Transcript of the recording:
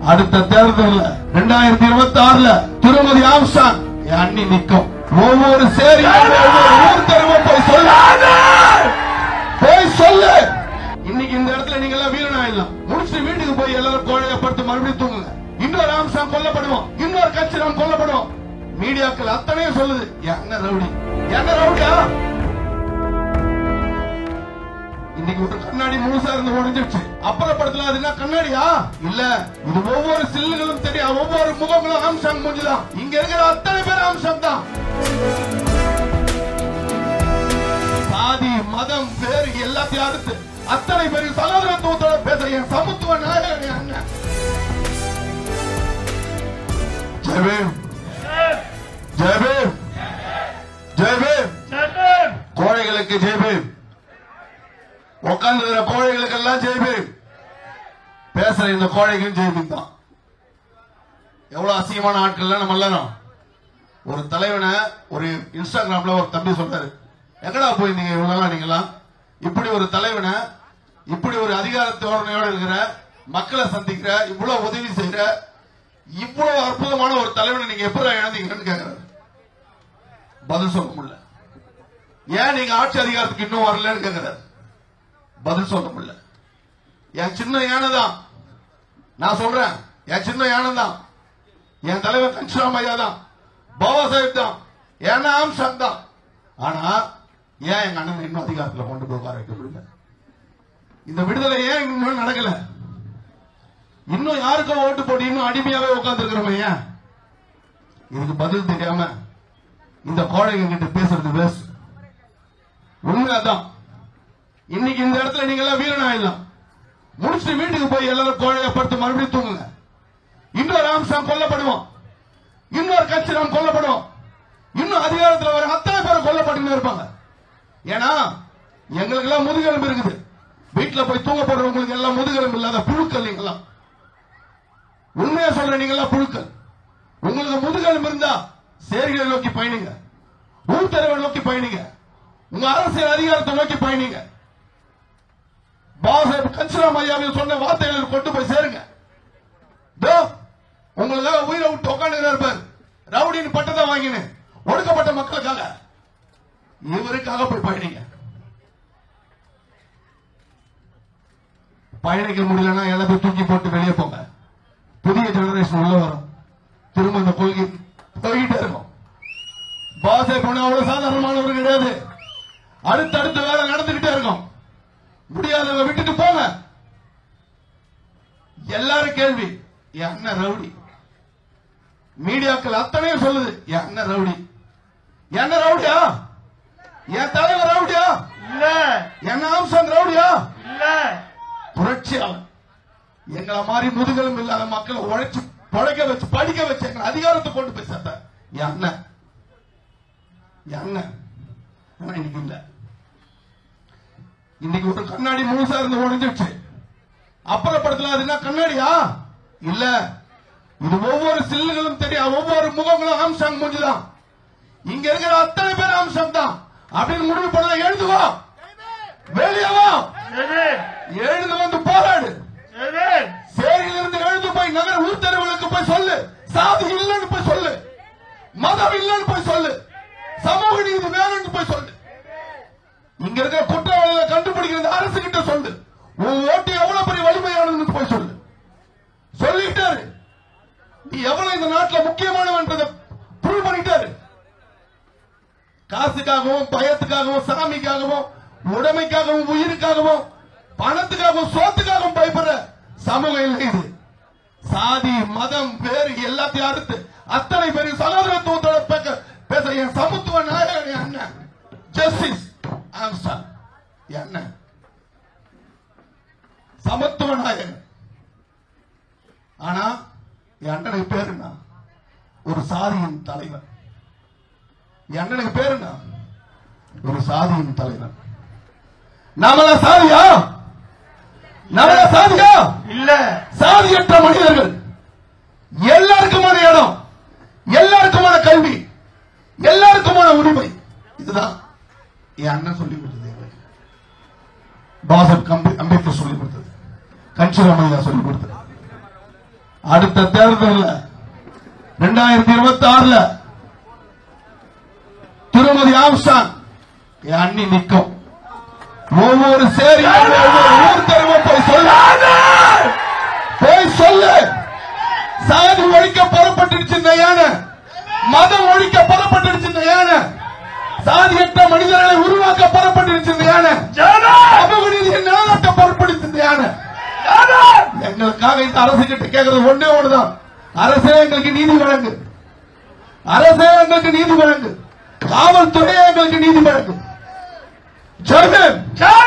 அடுத்த தேர்தல்ல ரெண்டாயிரத்தி இருபத்தி ஆறுல திருமதி ஆம்சாங் என் அண்ணி நிக்கும் ஒவ்வொரு சேரியும் ஒவ்வொரு ஊர் தெருவும் போய் சொல்லு போய் சொல்லு இன்னைக்கு இந்த இடத்துல நீங்க எல்லாம் வீரனாயிடலாம் முடிச்சுட்டு வீட்டுக்கு போய் எல்லாரும் கோழைய படுத்து மறுபடியும் தூங்குங்க இன்னொரு அம்சம் கொல்லப்படுவோம் இன்னொரு கட்சி நாம் கொல்லப்படுவோம் மீடியாக்கள் அத்தனையும் சொல்லுது என்ன ரவுடி என்ன ரவுடியா இன்னைக்கு ஒரு கண்ணாடி முழுசா இருந்து உடைஞ்சிருச்சு அப்புறப்படுத்தல அது என்ன கண்ணாடியா இல்ல இது ஒவ்வொரு சில்லுகளும் தெரியும் ஒவ்வொரு முகங்களும் அம்சம் முடிஞ்சுதான் இங்க இருக்கிற அத்தனை பேர் அம்சம் தான் சாதி மதம் பேரு எல்லாத்தையும் அடுத்து அத்தனை பேரும் சகோதரத்துவத்தோட பேசுற என் சமத்துவ நாயகன் என் அண்ணன் ஜெயபீம் ஜெயபீம் ஜெயபீம் கோழைகளுக்கு ஜெயபீம் உட்கார்ந்து கோழைகளுக்கு எல்லாம் ஜெயபீம் பேசுற இந்த கோழைகளும் ஜெயபீம் தான் எவ்வளவு அசிங்கமான ஆட்கள் நம்ம எல்லாரும் ஒரு தலைவனை ஒரு இன்ஸ்டாகிராம்ல ஒரு தம்பி சொல்றாரு எங்கடா போயிருந்தீங்க இவ்வளவு நாளா நீங்களாம் இப்படி ஒரு தலைவனை இப்படி ஒரு அதிகார தோரணையோட இருக்கிற மக்களை சந்திக்கிற இவ்வளவு உதவி செய்யற இவ்வளவு அற்புதமான ஒரு தலைவனை நீங்க எப்படி இழந்தீங்கன்னு கேக்குறாரு பதில் சொல்ல முடியல ஏன் நீங்க ஆட்சி அதிகாரத்துக்கு இன்னும் வரலன்னு கேக்குறாரு பதில் சொல்ல முடியல என் சின்ன யானை தான் நான் சொல்றேன் என் சின்ன யானை தான் என் தலைவர் கன்ஷிராம் ஐயா தான் பாபா சாஹிப் தான் ஏன்னா ஆம்சாங் தான் ஆனா ஏன் எங்க அண்ணன் இன்னும் அதிகாரத்துல கொண்டு போய் உட்கார வைக்க முடியல இந்த விடுதலை ஏன் இன்னும் நடக்கல இன்னும் யாருக்கோ ஓட்டு போட்டு இன்னும் அடிமையாவே உட்கார்ந்து இருக்கிறோம் ஏன் இதுக்கு பதில் தெரியாம இந்த கோழைங்க கிட்ட பேசுறது வேஸ்ட் உண்மை அதான் இன்னைக்கு இந்த இடத்துல நீங்க எல்லாம் வீரனாயிடலாம் முடிச்சுட்டு வீட்டுக்கு போய் எல்லாரும் கோழைய படுத்து மறுபடியும் தூங்குங்க இன்னொரு அம்சம் கொல்லப்படுவோம் இன்னொரு கட்சி நாம் கொல்லப்படுவோம் இன்னும் அதிகாரத்தில் வர அத்தனை பேர் கொல்லப்பட்டு இருப்பாங்க ஏன்னா எங்களுக்கு எல்லாம் முதுகெலும்பு இருக்குது வீட்டுல போய் தூங்க போடுறவங்களுக்கு எல்லாம் முதுகெலும்பு இல்லாத புழுக்கள் நீங்களாம் உண்மையா சொல்ற நீங்க எல்லாம் புழுக்கள் உங்களுக்கு முதுகெலும்பு இருந்தா சேரிகளை நோக்கி பயணிங்க ஊர்த்தரவை நோக்கி பயணிங்க உங்க அரசியல் அதிகாரத்தை நோக்கி பயணிங்க பாசாஹிப் கன்சிராம் ஐயாவில் சொன்ன வார்த்தைகளை கொண்டு போய் சேருங்க இதோ, உங்களுக்காக உயிரை விட்டு உட்காந்து இருப்பார் ரவுடின்னு பட்டத்தை வாங்கினேன் ஒடுக்கப்பட்ட மக்களுக்காக இவருக்காக போய் பயணிங்க பயணிக்க முடியலன்னா எல்லாத்தையும் தூக்கி போட்டு வெளியே போங்க புதிய ஜெனரேஷன் உள்ள வரும் திரும்ப இந்த கொள்கை போய்கிட்டே இருக்கும் பாசை பொண்ணு அவ்வளவு சாதாரணமானவர் கிடையாது அடுத்தடுத்த வேலை நடந்துகிட்டே இருக்கும் முடியாதவங்க விட்டுட்டு போங்க எல்லாரும் கேள்வி என் அண்ணன் ரவுடி மீடியாக்கள் அத்தனையும் சொல்லுது என் அண்ணன் ரவுடி என் அண்ணன் ரவுடியா என் தலைவர் ரவுடியா இல்ல என் அம்சம் ரவுடியா இல்ல புரட்சியாளர் எங்களை மாதிரி முதுகெலும் இல்லாத மக்களை உழைச்சு பழைக்க வச்சு படிக்க வச்சு எங்களை அதிகாரத்தை கொண்டு போய் சேர்த்த என் அண்ணன் என் அண்ணன் ஆனா இன்னைக்கு இல்ல இன்னைக்கு ஒரு கண்ணாடி முழுசா இருந்து உடைஞ்சிருச்சு அப்புறப்படுத்தல அது என்ன கண்ணாடியா இல்ல இது ஒவ்வொரு சில்லுகளும் தெரியும் ஒவ்வொரு முகங்களும் அம்சம் முடிஞ்சுதான் இங்க இருக்கிற அத்தனை பேர் அம்சம் தான் அப்படின்னு முடிவு பண்ண எழுதுவா வெளியே வா எது எழுந்து வந்து போராடு எது சேரியிலிருந்து எழுந்து போய் நகர ஊர்த்தரவுகளுக்கு போய் சொல்லு சாதி இல்லைன்னு போய் சொல்லு மதம் இல்லைன்னு போய் சொல்லு சமூக நீதி வேணும்னு போய் சொல்லு இங்க இருக்கிற குற்றவாளிகளை கண்டுபிடிக்கிறது அரசு கிட்ட சொல்லு உன் ஓட்டு எவ்வளவு பெரிய வலிமையானதுன்னு போய் சொல்லு சொல்லிட்டாரு நீ எவ்வளவு இந்த நாட்டுல முக்கியமானவன்றதை ப்ரூவ் பண்ணிட்டாரு காசுக்காகவும் பயத்துக்காகவும் சாமிக்காகவும் உடைமைக்காகவும் உயிருக்காகவும் பணத்துக்காகவும் சோத்துக்காகவும் பயப்படுற சமூகம் இல்லை இது சாதி மதம் பேரு எல்லாத்தையும் அடுத்து அத்தனை பேரும் சகோதரத்துவத்தோட பேச பேச என் சமத்துவ நாயகன் என் அண்ணன் ஜஸ்டிஸ் ஆம்ஸ்டாங் என் அண்ணன் சமத்துவ நாயகன் ஆனா என் அண்ணனுக்கு பேரு என்ன ஒரு சாதியின் தலைவர் என் அண்ணனுக்கு பேரு என்ன ஒரு சாதியின் தலைவர் நம்மள சாதியா நம்மள சாதியா இல்ல சாதியற்ற மனிதர்கள் எல்லாருக்குமான இடம் எல்லாருக்குமான கல்வி எல்லாருக்குமான உரிமை இதுதான் என் அண்ணன் சொல்லி கொடுத்தது எங்களுக்கு. பாசப் கம்பி- அம்பேத்கர் சொல்லி கொடுத்தது கன்சிராமையா சொல்லி கொடுத்தது அடுத்த தேர்தல்ல ரெண்டாயிரத்தி இருபத்தி ஆறுல திருமதி ஆம்சான் என் அண்ணி நிற்கும் ஒவ்வொரு சேரியும் ஒவ்வொரு ஊர் தெருவும் போய் சொல்லு போய் சொல்லு சாதி ஒழிக்க புறப்பட்டுருச்சு இந்த யானை மதம் ஒழிக்க புறப்பட்டுருச்சு இந்த யானை சாதியற்ற மனிதர்களை உருவாக்க புறப்பட்டுருச்சு இந்த யானை அபகுதியை நிலநாட்ட புறப்படுச்சு இந்த யானை எங்களுக்காக இந்த அரசு கிட்ட கேட்கறது ஒண்ணே ஒண்ணுதான் அரசே எங்களுக்கு நீதி வழங்கு அரசே எங்களுக்கு நீதி வழங்கு காவல்துறையே எங்களுக்கு நீதி வழங்கு ஜெர்மன்